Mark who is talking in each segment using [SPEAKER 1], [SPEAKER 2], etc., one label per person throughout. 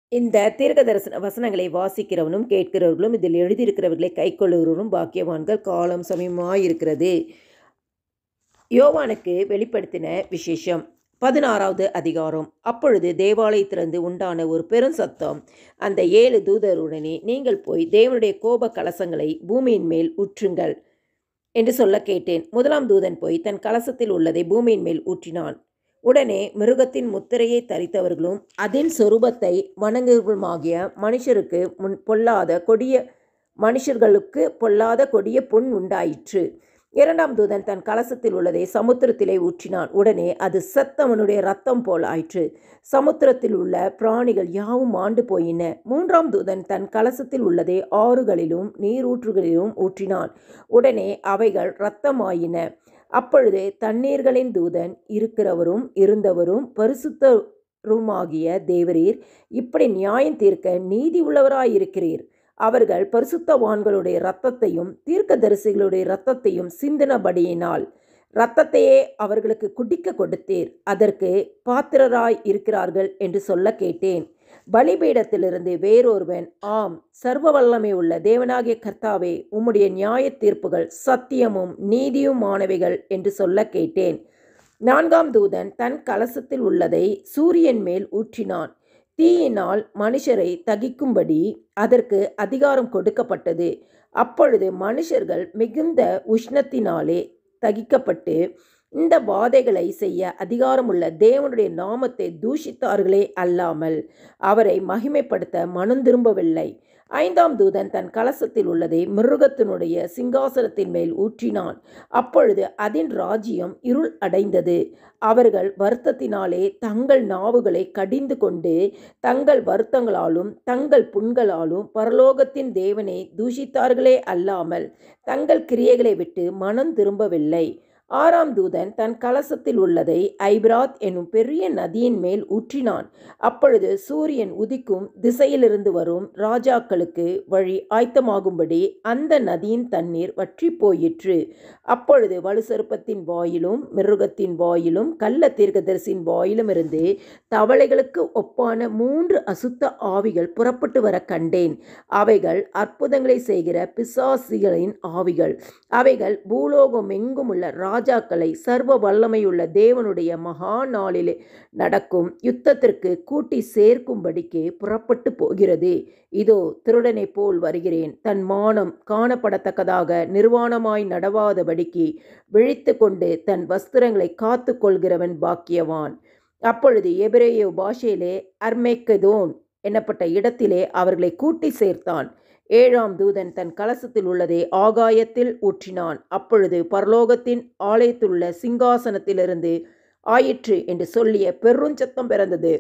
[SPEAKER 1] இந்த தீர்க்க தரிசன வசனங்களை வாசிக்கிறவனும் கேட்கிறவர்களும் இதில் எழுதியிருக்கிறவர்களை கைக்கொள்ளுகிறவரும் பாக்கியவான்கள் காலம் சமயமாயிருக்கிறது யோவானுக்கு வெளிப்படுத்தின விசேஷம் பதினாறாவது அதிகாரம் அப்பொழுது தேவாலயத்திலிருந்து உண்டான ஒரு பெரும் சத்தம் அந்த ஏழு தூதருடனே நீங்கள் போய் தேவனுடைய கோப கலசங்களை பூமியின் மேல் ஊற்றுங்கள் என்று சொல்ல கேட்டேன் முதலாம் தூதன் போய் தன் கலசத்தில் உள்ளதை பூமியின் மேல் ஊற்றினான் உடனே மிருகத்தின் முத்திரையை தரித்தவர்களும் அதன் சொரூபத்தை வணங்குகளுமாகிய மனுஷருக்கு முன் பொல்லாத கொடிய மனுஷர்களுக்கு பொல்லாத கொடிய புண் உண்டாயிற்று இரண்டாம் தூதன் தன் கலசத்தில் உள்ளதை சமுத்திரத்திலே ஊற்றினான் உடனே அது செத்தவனுடைய ரத்தம் போல் ஆயிற்று சமுத்திரத்தில் உள்ள பிராணிகள் யாவும் ஆண்டு போயின மூன்றாம் தூதன் தன் கலசத்தில் உள்ளதை ஆறுகளிலும் நீரூற்றுகளிலும் ஊற்றினான் உடனே அவைகள் இரத்தமாயின அப்பொழுது தண்ணீர்களின் தூதன் இருக்கிறவரும் இருந்தவரும் பரிசுத்தருமாகிய தேவரீர் இப்படி நியாயம் தீர்க்க நீதி உள்ளவராயிருக்கிறீர் அவர்கள் பரிசுத்தவான்களுடைய இரத்தத்தையும் தீர்க்கதரிசிகளுடைய இரத்தத்தையும் சிந்தினபடியினால் இரத்தத்தையே அவர்களுக்கு குடிக்க கொடுத்தீர் அதற்கு பாத்திரராய் இருக்கிறார்கள் என்று சொல்ல கேட்டேன் பலிபீடத்திலிருந்து வேறொருவன் ஆம் சர்வ வல்லமை உள்ள தேவனாகிய கர்த்தாவே உம்முடைய நியாய தீர்ப்புகள் சத்தியமும் நீதியுமானவைகள் என்று சொல்ல கேட்டேன் நான்காம் தூதன் தன் கலசத்தில் உள்ளதை சூரியன் மேல் ஊற்றினான் தீயினால் மனுஷரை தகிக்கும்படி அதற்கு அதிகாரம் கொடுக்கப்பட்டது அப்பொழுது மனுஷர்கள் மிகுந்த உஷ்ணத்தினாலே தகிக்கப்பட்டு இந்த வாதைகளை செய்ய அதிகாரமுள்ள தேவனுடைய நாமத்தை தூஷித்தார்களே அல்லாமல் அவரை மகிமைப்படுத்த மனம் திரும்பவில்லை ஐந்தாம் தூதன் தன் கலசத்தில் உள்ளதை மிருகத்தினுடைய சிங்காசனத்தின் மேல் ஊற்றினான் அப்பொழுது அதன் ராஜ்யம் இருள் அடைந்தது அவர்கள் வருத்தத்தினாலே தங்கள் நாவுகளை கடிந்து கொண்டு தங்கள் வருத்தங்களாலும் தங்கள் புண்களாலும் பரலோகத்தின் தேவனை தூஷித்தார்களே அல்லாமல் தங்கள் கிரியைகளை விட்டு மனம் திரும்பவில்லை ஆறாம் தூதன் தன் கலசத்தில் உள்ளதை ஐப்ராத் என்னும் பெரிய நதியின் மேல் ஊற்றினான் அப்பொழுது சூரியன் உதிக்கும் திசையிலிருந்து வரும் ராஜாக்களுக்கு வழி ஆயத்தமாகும்படி அந்த நதியின் தண்ணீர் வற்றி போயிற்று அப்பொழுது வலுசருப்பத்தின் வாயிலும் மிருகத்தின் வாயிலும் கள்ள தீர்க்கதரிசின் வாயிலும் இருந்து தவளைகளுக்கு ஒப்பான மூன்று அசுத்த ஆவிகள் புறப்பட்டு வர கண்டேன் அவைகள் அற்புதங்களை செய்கிற பிசாசிகளின் ஆவிகள் அவைகள் பூலோகம் எங்கும் உள்ள ராஜாக்களை சர்வ வல்லமையுள்ள தேவனுடைய மகா நாளிலே நடக்கும் யுத்தத்திற்கு கூட்டி சேர்க்கும்படிக்கு புறப்பட்டு போகிறது இதோ திருடனை போல் வருகிறேன் தன் மானம் காணப்படத்தக்கதாக நிர்வாணமாய் நடவாதபடிக்கு விழித்து கொண்டு தன் வஸ்திரங்களை காத்து கொள்கிறவன் பாக்கியவான் அப்பொழுது எபிரேய பாஷையிலே அர்மேக்கதோன் என்னப்பட்ட இடத்திலே அவர்களை கூட்டி சேர்த்தான் ஏழாம் தூதன் தன் கலசத்தில் உள்ளதை ஆகாயத்தில் ஊற்றினான் அப்பொழுது பரலோகத்தின் ஆலயத்திலுள்ள சிங்காசனத்திலிருந்து ஆயிற்று என்று சொல்லிய பெருஞ்சத்தம் பிறந்தது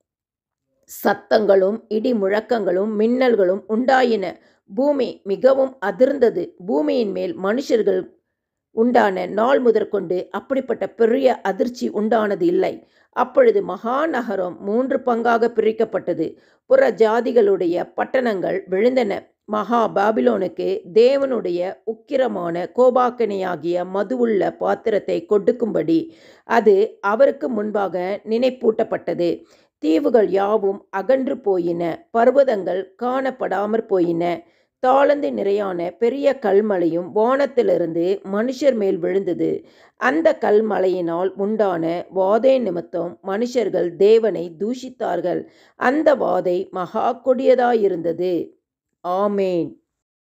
[SPEAKER 1] சத்தங்களும் இடி முழக்கங்களும் மின்னல்களும் உண்டாயின பூமி மிகவும் அதிர்ந்தது பூமியின் மேல் மனுஷர்கள் உண்டான நாள் முதற்கொண்டு அப்படிப்பட்ட பெரிய அதிர்ச்சி உண்டானது இல்லை அப்பொழுது மகாநகரம் மூன்று பங்காக பிரிக்கப்பட்டது புற ஜாதிகளுடைய பட்டணங்கள் விழுந்தன மகா பாபிலோனுக்கு தேவனுடைய உக்கிரமான கோபாக்கனையாகிய மதுவுள்ள பாத்திரத்தை கொடுக்கும்படி அது அவருக்கு முன்பாக நினைப்பூட்டப்பட்டது தீவுகள் யாவும் அகன்று போயின பர்வதங்கள் காணப்படாமற் போயின தாளந்து நிறையான பெரிய கல்மலையும் வானத்திலிருந்து மனுஷர் மேல் விழுந்தது அந்த கல்மலையினால் உண்டான வாதை நிமித்தம் மனுஷர்கள் தேவனை தூஷித்தார்கள் அந்த வாதை மகா கொடியதாயிருந்தது ஆமேன்